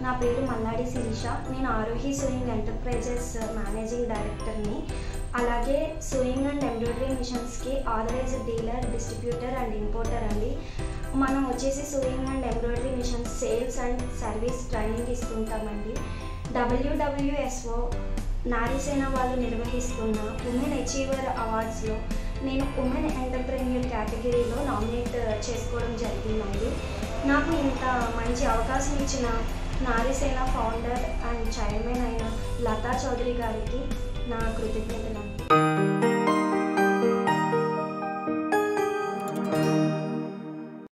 నా పేరు మల్లాడి శిరీష నేను ఆరోహి సూయింగ్ ఎంటర్ప్రైజెస్ మేనేజింగ్ డైరెక్టర్ని అలాగే సూయింగ్ అండ్ ఎంబ్రాయిడరీ మిషన్స్కి authorized dealer distributor and importer అండి మనం వచ్చేసి sewing and embroidery machines sales and service training ఇస్తుంటామండి డబ్ల్యూడబ్ల్యూఎస్ఓ నారీసేన వాళ్ళు నిర్వహిస్తున్న ఉమెన్ అచీవర్ అవార్డ్స్లో నేను ఉమెన్ ఎంటర్ప్రెన్యూర్ కేటగిరీలో నామినేట్ చేసుకోవడం జరిగిందండి నాకు ఇంత మంచి అవకాశం ఇచ్చిన నారీసేన ఫౌండర్ అండ్ చైర్మన్ అయిన లతా చౌదరి గారికి నా కృతజ్ఞతలు